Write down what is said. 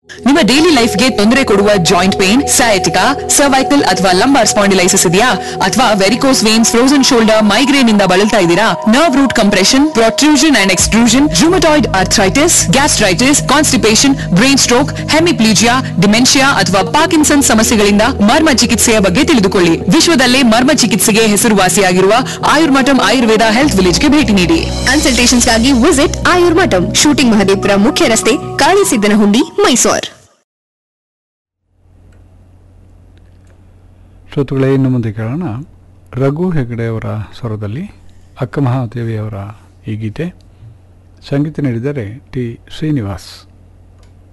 ನಿಮ್ಮ ಡೈಲಿ ಲೈಫ್ಗೆ ತೊಂದರೆ ಕೊಡುವ ಜಾಯಿಂಟ್ ಪೇನ್ ಸಯಾಟಿಕಾ ಸರ್ವೈಕಲ್ ಅಥವಾ ಲಂಬಾರ್ ಸ್ಪಾಂಡಿಲೈಸಿಸ್ ಇದೆಯಾ ಅಥವಾ varicose veins frozen shoulder migraine ಇಂದ ಬಳಲ್ತಾ ಇದ್ದೀರಾ nerve root compression protrusion and extrusion rheumatoid arthritis gastritis constipation brain stroke hemiplegia dementia ಅಥವಾ ಪಾರ್ಕಿನ್ಸನ್ ಸಮಸ್ಯೆಗಳಿಂದ ಮರ್ಮ ಚಿಕಿತ್ಸೆಯ ಬಗ್ಗೆ ತಿಳಿದುಕೊಳ್ಳಿ ವಿಶ್ವದಲ್ಲೇ ಮರ್ಮ ಚಿಕಿತ್ಸೆಗೆ ಹೆಸರುವಾಸಿಯಾಗಿರುವ ಆಯುರ್ಮಠಂ ಆಯುರ್ವೇದ ಹೆಲ್ತ್ ವಿಲೇಜ್ಗೆ ಭೇಟಿ ನೀಡಿ ಕನ್ಸಲ್ಟೇಷನ್ಸ್ಗಾಗಿ ವಿಸಿಟ್ ಆಯುರ್ಮಠಂ ಶೂಟಿಂಗ್ ಮಹದೇಪುರ ಮುಖ್ಯ ರಸ್ತೆ ಕಾಳಿಸಿದ್ದನಹುಂಡಿ ಮೈಸೂರ್ ಶ್ರೋತೃಗಳೇ ಇನ್ನು ಮುಂದೆ ಕೇಳೋಣ ರಘು ಹೆಗಡೆಯವರ ಸ್ವರದಲ್ಲಿ ಅಕ್ಕ ಮಹಾದೇವಿಯವರ ಈ ಗೀತೆ ಸಂಗೀತ ನೀಡಿದರೆ ಟಿ ಶ್ರೀನಿವಾಸ್